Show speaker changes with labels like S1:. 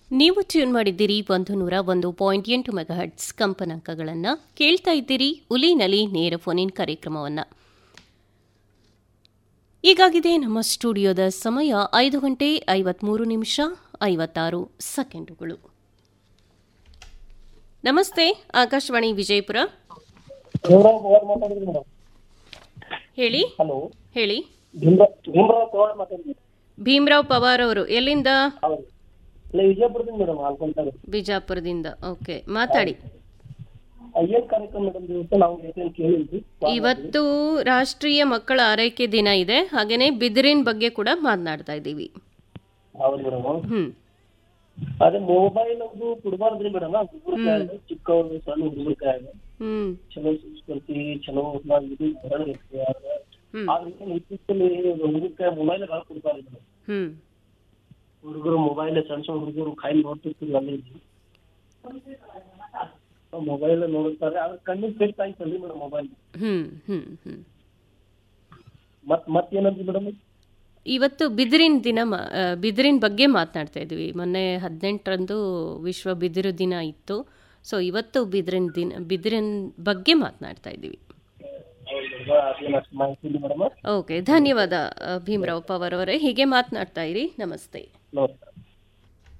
S1: ನೀವು ಟ್ಯೂನ್ ಮಾಡಿದ್ದೀರಿ ಒಂದು ನೂರ ಒಂದು ಪಾಯಿಂಟ್ ಎಂಟು ಮೆಗಾಹಟ್ಸ್ ಕಂಪನಾಂಕಗಳನ್ನು ಕೇಳ್ತಾ ಇದ್ದೀರಿ ಉಲಿನಲ್ಲಿ ನೇರ ಫೋನಿನ್ ಕಾರ್ಯಕ್ರಮವನ್ನು ಈಗಾಗಿದೆ ನಮ್ಮ ಸ್ಟುಡಿಯೋದ ಸಮಯ ಐದು ಗಂಟೆ ಐವತ್ಮೂರು ನಿಮಿಷ ಐವತ್ತಾರು ಸೆಕೆಂಡುಗಳು ನಮಸ್ತೆ ಆಕಾಶವಾಣಿ ವಿಜಯಪುರ
S2: ಭೀಮರಾವ್ ಪವಾರ್ ಮಾತಾಡಿದ್ರಿ ಮೇಡಮ್
S1: ಹೇಳಿ
S2: ಹಲೋ
S1: ಹೇಳಿ
S2: ಭೀಮರಾವ್ ಭೀಮರಾವ್ ಪವಾರ್ ಮಾತಾಡಿದ್ರಿ
S1: ಭೀಮರಾವ್ ಪವಾರ್ ಅವರು ಎಲ್ಲಿಂದ
S2: ಹೌದು ಇಲ್ಲ ವಿಜಯಪುರದಿಂದ ಮೇಡಮ್ ಆಲ್ಕೊಂತಾರೆ
S1: ಬಿಜಾಪುರದಿಂದ ಓಕೆ ಮಾತಾಡಿ
S2: ಏನ್ ಕಾರ್ಯಕ್ರಮ ಮೇಡಮ್ ಇವತ್ತು ನಾವು ಏನ್ ಕೇಳಿದ್ವಿ
S1: ಇವತ್ತು ರಾಷ್ಟ್ರೀಯ ಮಕ್ಕಳ ಆರೈಕೆ ದಿನ ಇದೆ ಹಾಗೇನೆ ಬಿದಿರಿನ ಬಗ್ಗೆ ಕೂಡ ಮಾತನಾಡ್ತಾ ಇದ್ದೀವಿ
S2: ಹೌದು ಮೇಡಮ್
S1: ಹ್ಮ್
S2: ಅದೇ ಮೊಬೈಲ್ ಅದು ಕೊಡ್ಬಾರ್ದ್ರಿ ಮೇಡಮ್ ಹುಡುಗರ ಕೈಯಾಗ ಚಿಕ್ಕವ್ರು ಸಣ್ಣ ಹುಡುಗರ ಕೈಯಾಗ
S1: ಹ್ಮ್
S2: ಚಲೋ ಸಂಸ್ಕೃತಿ ಚಲೋ ನಾವ್ ಇದು ಬರೋದೈತಿ
S1: ಹ್ಮ್
S2: ಆದ್ರೆ ಇತ್ತೀಚೆಗೆ ಹುಡುಗರ ಕೈ ಮೊಬೈಲ್ ಭಾಳ ಕೊಡ್ತಾರೆ ಮೇಡಮ್
S1: ಹ್ಮ್
S2: ಹುಡುಗರು ಮೊಬೈಲ್ ಸಣ್ಣ ಸಣ್ಣ ಹುಡುಗರು ಕೈ ನೋಡ್ತಿರ್ತೀವಿ ಅಲ್ಲಿ ಮೊಬೈಲ್ ನೋಡ್ತಾರೆ ಆದ್ರೆ ಕಣ್ಣಿಗೆ ಪೆಟ್ ಆಯ್ತಲ್ರಿ ಮೇಡಮ್ ಮೊಬೈಲ್
S1: ಹ್ಮ್ ಹ್ಮ್ ಹ್ಮ್
S2: ಮತ್ ಮತ್ತೇನಂದ್ರಿ ಮೇಡಮ್
S1: ಇವತ್ತು ಬಿದಿರಿನ ದಿನ ಮಾ- ಆ, ಬಿದಿರಿನ ಬಗ್ಗೆ ಮಾತನಾಡ್ತಾ ಇದ್ವಿ ಮೊನ್ನೆ ಹದಿನೆಂಟರಂದು ವಿಶ್ವ ಬಿದಿರು ದಿನ ಇತ್ತು ಸೊ ಇವತ್ತು ಬಿದಿರಿನ ದಿನ ಬಿದಿರಿನ ಬಗ್ಗೆ ಮಾತನಾಡ್ತಾ ಇದ್ದೀವಿ
S2: ಅದೇನಷ್ಟು ಮಾಹಿತಿ ಇಲ್ಲ ಮೇಡಮ್
S1: ಓಕೆ ಧನ್ಯವಾದ ಆ, ಭೀಮರಾವ್ ಪವರ್ ಅವರೇ ಹೀಗೆ ಮಾತನಾಡ್ತಾ ಇರಿ ನಮಸ್ತೆ
S2: ನಮಸ್ತೆ